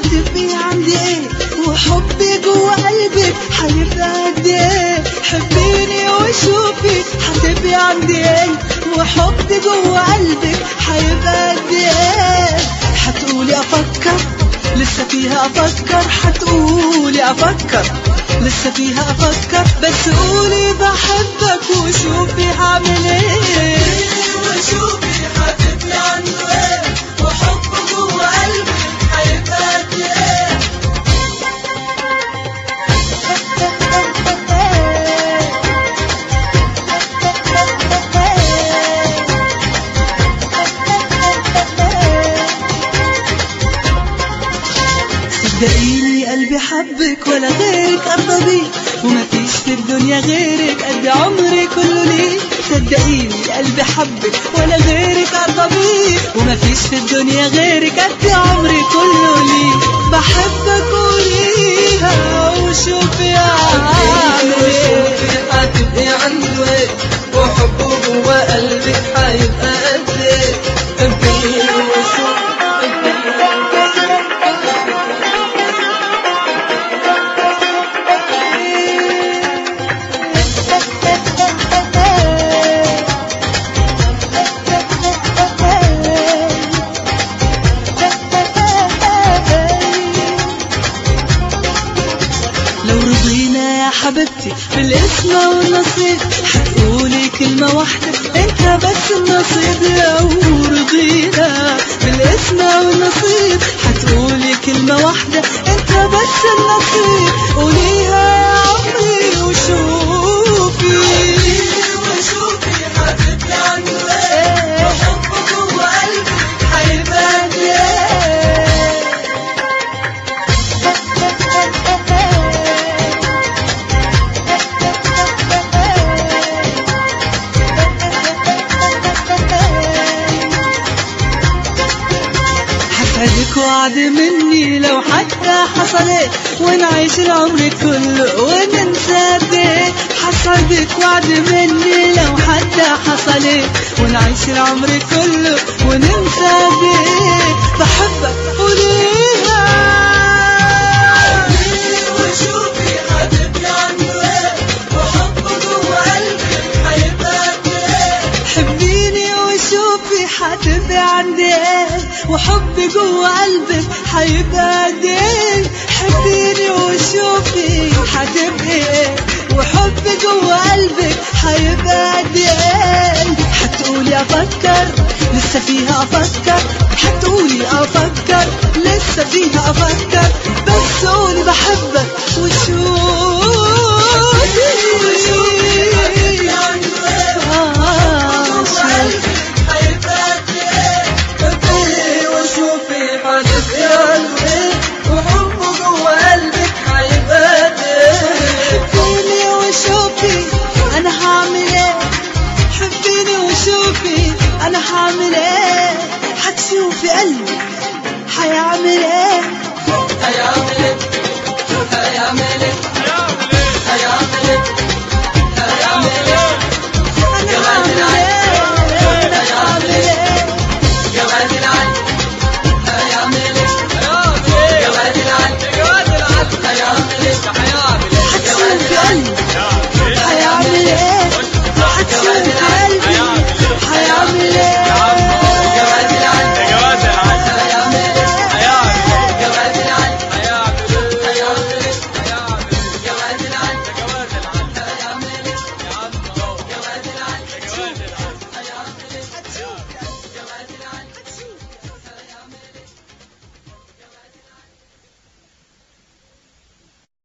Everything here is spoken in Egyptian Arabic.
حتبقي عندي ايه وحبي جوا قلبك حيبقى قد ايه حبيني وشوفي حتبقي عندي ايه وحبي جوا قلبك حيبقى قد ايه حتقولي افكر لسه فيها افكر حتقولي افكر لسه فيها افكر بس قولي بحبك وشوفي هعمل ايه وشوفي حتبقي عنده ايه وحبه جوا قلبي هيبقى قد ايه صدقيني قلبي حبك ولا غيرك أرضى بيه وما فيش في الدنيا غيرك قد عمري كله ليه صدقيني قلبي حبك ولا غيرك أرضى بيه وما فيش في الدنيا غيرك قد عمري كله ليه بحبك قوليها وشوفي أعمل إيه هتبقي عنده ايه وحبه جوا قلبك هيبقى قد ايه حبيني وشوف لو رضينا يا حبيبتي بالاسم والنصيب حتقولي كلمة واحدة انت بس النصيب لو رضينا بالاسم والنصيب حتقولي كلمة واحدة انت بس النصيب قوليها يا عمري وشوفي وشوفي حبيبتي عنده ايه وحبه جوا قلبي هيبقى قد ايه هسعدك وعد مني لو حتى حصلت ونعيش العمر كله وننسى قد ايه هسعدك وعد مني لو حتى حصلت ونعيش العمر كله وننسى قد ايه بحبك قوليها وشوفي حبيبي عنده ايه وحبه جوا قلبي هيبقى قد ايه حبيني وشوفي حتبقي عندي ايه وحبي جوا قلبك هيبقى قد ايه حبيني وشوفي حتبقي ايه وحبي جوا قلبك هيبقى قد ايه حتقولي افكر لسه فيها افكر حتقولي افكر لسه فيها افكر بس قولي بحبك وشوفي آه، شوفي حبيني وشوفي هتبقي عنده ايه وحبه جوا قلبك هيبقى قد ايه حبيني وشوفي انا هعمل ايه حبيني وشوفي انا هعمل ايه حتشوفي قلبي هيعمل ايه هيعمل ايه هيعمل ايه هيعمل ايه هيعمل ايه انا هعمل ايه انا هعمل ايه جواد العلي هيعمل ايه جواد العلي هيعمل ايه